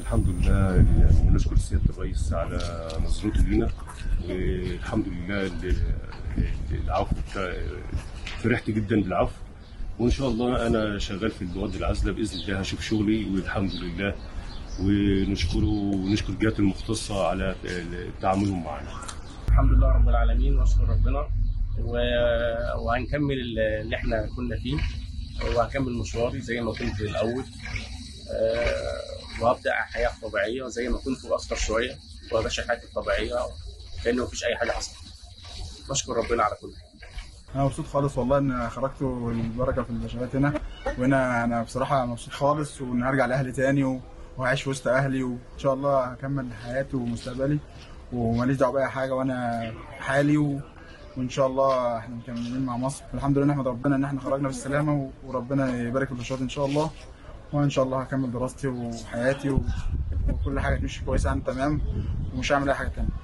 الحمد لله يعني نشكر سياده الرئيس على نظرته لينا والحمد لله ال- ال- العفو بتاع فرحت جدا بالعفو وان شاء الله انا شغال في المواد العازله باذن الله هشوف شغلي والحمد لله ونشكره ونشكر الجهات المختصه على تعاملهم معنا الحمد لله رب العالمين واشكر ربنا و- وهنكمل اللي احنا كنا فيه وهكمل مشواري زي ما كنت الاول آه، وهبدا حياه طبيعيه زي ما كنت واكثر شويه وهبقى حياتي الطبيعيه كانه مفيش اي حاجه حصلت بشكر ربنا على كل حاجه انا مبسوط خالص والله ان خرجت والبركه في البشرات هنا وهنا انا بصراحه مبسوط خالص وان هرجع لاهلي تاني و- وهعيش في وسط اهلي وان شاء الله هكمل حياتي ومستقبلي وماليش دعوه باي حاجه وانا في حالي و... وان شاء الله احنا مكملين مع مصر الحمد لله نحمد ربنا ان احنا خرجنا بالسلامه و- وربنا يبارك في البشرات ان شاء الله وان شاء الله هكمل دراستي وحياتي و... وكل حاجه تمشي كويسه عن تمام ومش هعمل اي حاجه تانيه